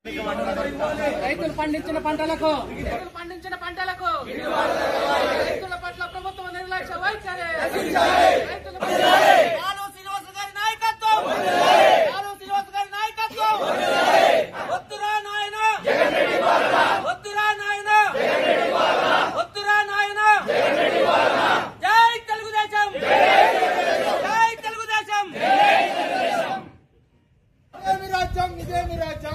రైతులు పండించిన పంటలకు రైతులు పండించిన పంటలకు రైతుల పట్ల ప్రభుత్వం నిర్లక్ష్య వైఖరి రైతుల పట్ల లాలు శ్రీనివాస గారి నాయకత్వం లాలు శ్రీనివాస గారి నాయకత్వం వద్దురా నాయన వద్దురా నాయన వద్దురా నాయన జై తెలుగుదేశం జై తెలుగుదేశం ఇదేమి రాజ్యం ఇదేమి రాజ్యం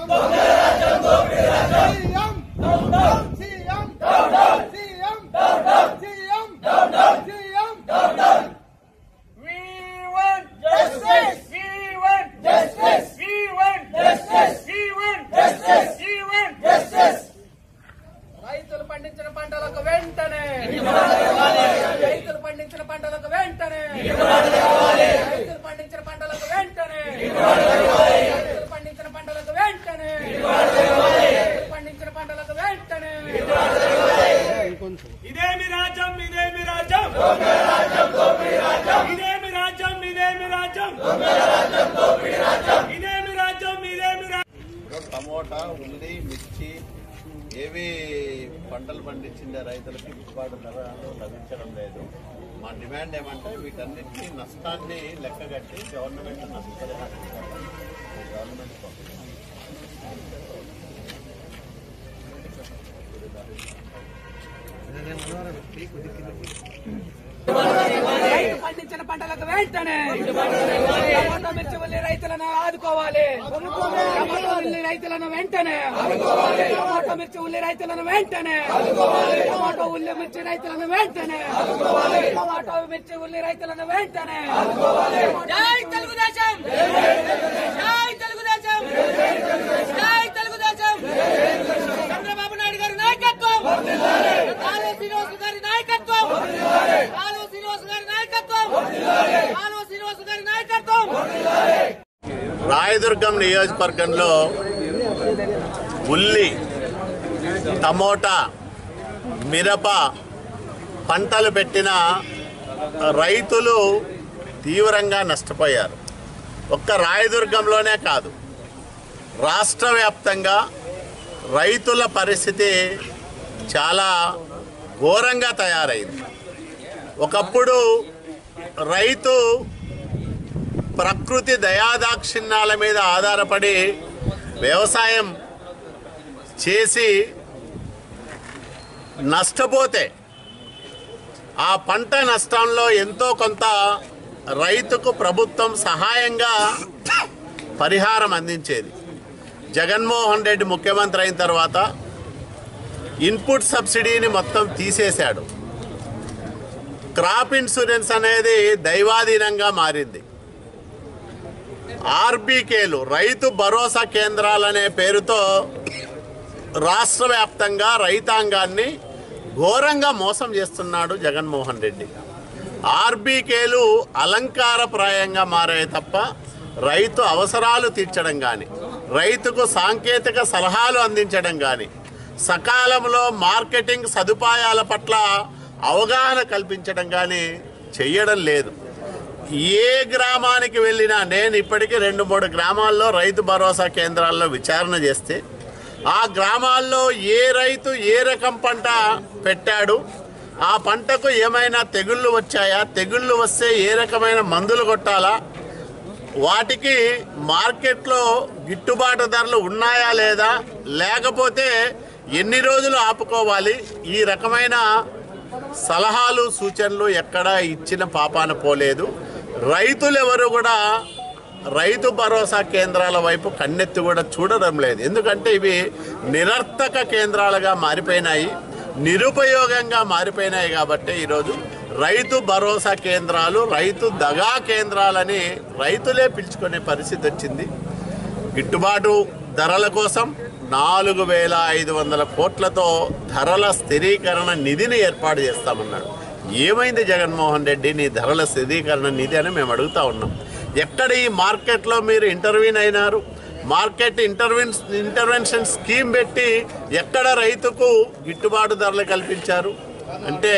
CM CM CM CM CM We want justice. We want justice. We want justice. We want justice. We want justice. రైతులు పండించిన పంటలకు వెంటనే రైతులు పండించిన పంటలకు వెంటనే రైతులు పండించిన పంటలకు వెంటనే రైతులు పండించిన పంటలకు వెంటనే రైతులు పండించిన పంటలకు వెంటనే ఇదేమి రాజ్యం ఇదేమి రాజ్యం ఇదేమి రాజ్యం ఇదేమి రాజ్యం ఇదేమి రాజ్యం ఇదేమి రాజ్యం టమోటా ఉల్లి మిర్చి ఏవి పంటలు పండించిందే రైతులకి గిట్టుబాటు ధరలు లభించడం లేదు మా డిమాండ్ ఏమంటే వీటన్నిటిని నష్టాన్ని లెక్కగట్టి గవర్నమెంట్ నష్టపరిహారం ఇవ్వాలి. గవర్నమెంట్ పంపిణీ. రైతు పండించిన పంటలకు వెంటనే టమాటా మిర్చి ఉల్లి రైతులను ఆదుకోవాలి టమాటా ఉల్లి రైతులను వెంటనే టమాటా మిర్చి ఉల్లి రైతులను వెంటనే టమాటో ఉల్లి మిర్చి రైతులను వెంటనే టమాటో మిర్చి ఉల్లి రైతులను వెంటనే జై తెలుగుదేశం జై తెలుగుదేశం జై తెలుగుదేశం చంద్రబాబు నాయుడు గారి నాయకత్వం లాలు శ్రీనివాస్ గారి నాయకత్వం లాలు శ్రీనివాస్ గారి నాయకత్వం లాలు శ్రీనివాస్ గారి నాయకత్వం రాయదుర్గం నియోజకవర్గంలో ఉల్లి టమోటా మిరప పంటలు పెట్టిన రైతులు తీవ్రంగా నష్టపోయారు ఒక్క రాయదుర్గంలోనే కాదు రాష్ట్ర వ్యాప్తంగా రైతుల పరిస్థితి చాలా ఘోరంగా తయారైంది ఒకప్పుడు రైతు ప్రకృతి దయాదాక్షిణ్యాల మీద ఆధారపడి వ్యవసాయం చేసి నష్టపోతే ఆ పంట నష్టంలో ఎంతో కొంత రైతుకు ప్రభుత్వం సహాయంగా పరిహారం అందించేది జగన్మోహన్ రెడ్డి ముఖ్యమంత్రి అయిన తర్వాత ఇన్పుట్ సబ్సిడీని మొత్తం తీసేశాడు క్రాప్ ఇన్సూరెన్స్ అనేది దైవాధీనంగా మారింది ఆర్బీకేలు రైతు భరోసా కేంద్రాలనే పేరుతో రాష్ట్ర వ్యాప్తంగా రైతాంగాన్ని ఘోరంగా మోసం చేస్తున్నాడు జగన్మోహన్ రెడ్డి ఆర్బీకేలు అలంకారప్రాయంగా మారాయి తప్ప రైతు అవసరాలు తీర్చడం కానీ రైతుకు సాంకేతిక సలహాలు అందించడం కానీ సకాలంలో మార్కెటింగ్ సదుపాయాల పట్ల అవగాహన కల్పించడం కానీ చెయ్యడం లేదు ఏ గ్రామానికి వెళ్ళినా నేను ఇప్పటికీ రెండు మూడు గ్రామాల్లో రైతు భరోసా కేంద్రాల్లో విచారణ చేస్తే ఆ గ్రామాల్లో ఏ రైతు ఏ రకం పంట పెట్టాడు ఆ పంటకు ఏమైనా తెగుళ్ళు వచ్చాయా తెగుళ్ళు వస్తే ఏ రకమైన మందులు కొట్టాలా వాటికి మార్కెట్లో గిట్టుబాటు ధరలు ఉన్నాయా లేదా లేకపోతే ఎన్ని రోజులు ఆపుకోవాలి ఈ రకమైన సలహాలు సూచనలు ఎక్కడా ఇచ్చిన పాపాన పోలేదు రైతులు ఎవరు కూడా రైతు భరోసా కేంద్రాల వైపు కన్నెత్తి కూడా చూడడం లేదు ఎందుకంటే ఇవి నిరర్థక కేంద్రాలుగా మారిపోయినాయి నిరుపయోగంగా మారిపోయినాయి కాబట్టి ఈరోజు రైతు భరోసా కేంద్రాలు రైతు దగా కేంద్రాలని రైతులే పిలుచుకునే పరిస్థితి వచ్చింది గిట్టుబాటు ధరల కోసం నాలుగు వేల ఐదు వందల కోట్లతో ధరల స్థిరీకరణ నిధిని ఏర్పాటు చేస్తామన్నాడు ఏమైంది జగన్మోహన్ రెడ్డి నీ ధరల స్థిరీకరణ నిధి అని మేము అడుగుతా ఉన్నాం ఎక్కడ ఈ మార్కెట్లో మీరు ఇంటర్వ్యూన్ అయినారు మార్కెట్ ఇంటర్వెన్ ఇంటర్వెన్షన్ స్కీమ్ పెట్టి ఎక్కడ రైతుకు గిట్టుబాటు ధరలు కల్పించారు అంటే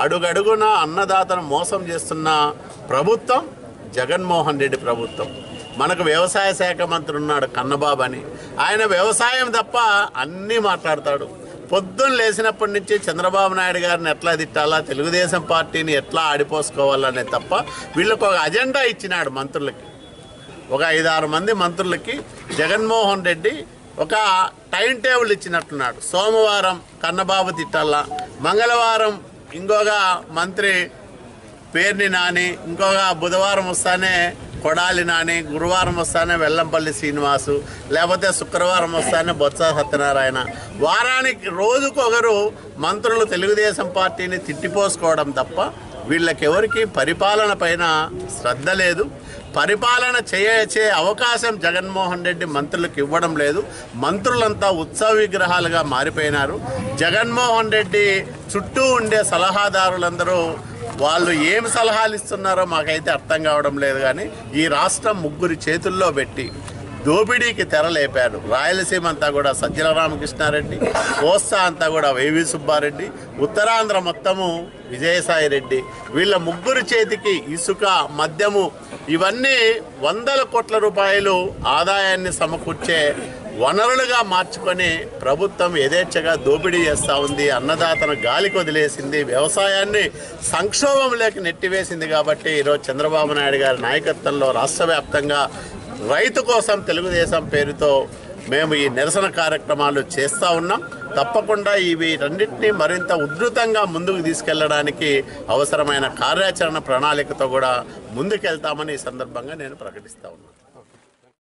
అడుగడుగున అన్నదాతను మోసం చేస్తున్న ప్రభుత్వం జగన్మోహన్ రెడ్డి ప్రభుత్వం మనకు వ్యవసాయ శాఖ మంత్రి ఉన్నాడు కన్నబాబు అని ఆయన వ్యవసాయం తప్ప అన్నీ మాట్లాడతాడు పొద్దున్న లేచినప్పటి నుంచి చంద్రబాబు నాయుడు గారిని ఎట్లా తిట్టాలా తెలుగుదేశం పార్టీని ఎట్లా ఆడిపోసుకోవాలనే తప్ప వీళ్ళకు ఒక అజెండా ఇచ్చినాడు మంత్రులకి ఒక ఐదారు మంది మంత్రులకి జగన్మోహన్ రెడ్డి ఒక టైం టేబుల్ ఇచ్చినట్టున్నాడు సోమవారం కన్నబాబు తిట్టాలా మంగళవారం ఇంకొక మంత్రి పేర్ని నాని ఇంకొక బుధవారం వస్తానే కొడాలి నాని గురువారం వస్తానే వెల్లంపల్లి శ్రీనివాసు లేకపోతే శుక్రవారం వస్తానే బొత్స సత్యనారాయణ వారానికి రోజుకొకరు మంత్రులు తెలుగుదేశం పార్టీని తిట్టిపోసుకోవడం తప్ప వీళ్ళకెవరికి పరిపాలన పైన శ్రద్ధ లేదు పరిపాలన చేయచే అవకాశం జగన్మోహన్ రెడ్డి మంత్రులకు ఇవ్వడం లేదు మంత్రులంతా ఉత్సవ విగ్రహాలుగా మారిపోయినారు జగన్మోహన్ రెడ్డి చుట్టూ ఉండే సలహాదారులందరూ వాళ్ళు ఏం సలహాలు ఇస్తున్నారో మాకైతే అర్థం కావడం లేదు కానీ ఈ రాష్ట్రం ముగ్గురి చేతుల్లో పెట్టి దోపిడీకి తెరలేపారు రాయలసీమ అంతా కూడా సజ్జల రామకృష్ణారెడ్డి కోస్తా అంతా కూడా వైవి సుబ్బారెడ్డి ఉత్తరాంధ్ర మొత్తము విజయసాయి రెడ్డి వీళ్ళ ముగ్గురు చేతికి ఇసుక మద్యము ఇవన్నీ వందల కోట్ల రూపాయలు ఆదాయాన్ని సమకూర్చే వనరులుగా మార్చుకొని ప్రభుత్వం యథేచ్ఛగా దోపిడీ చేస్తూ ఉంది అన్నదాతను గాలికి వదిలేసింది వ్యవసాయాన్ని సంక్షోభంలోకి నెట్టివేసింది కాబట్టి ఈరోజు చంద్రబాబు నాయుడు గారి నాయకత్వంలో రాష్ట్ర వ్యాప్తంగా రైతు కోసం తెలుగుదేశం పేరుతో మేము ఈ నిరసన కార్యక్రమాలు చేస్తూ ఉన్నాం తప్పకుండా ఇవి రెండింటినీ మరింత ఉధృతంగా ముందుకు తీసుకెళ్లడానికి అవసరమైన కార్యాచరణ ప్రణాళికతో కూడా ముందుకెళ్తామని ఈ సందర్భంగా నేను ప్రకటిస్తా ఉన్నాను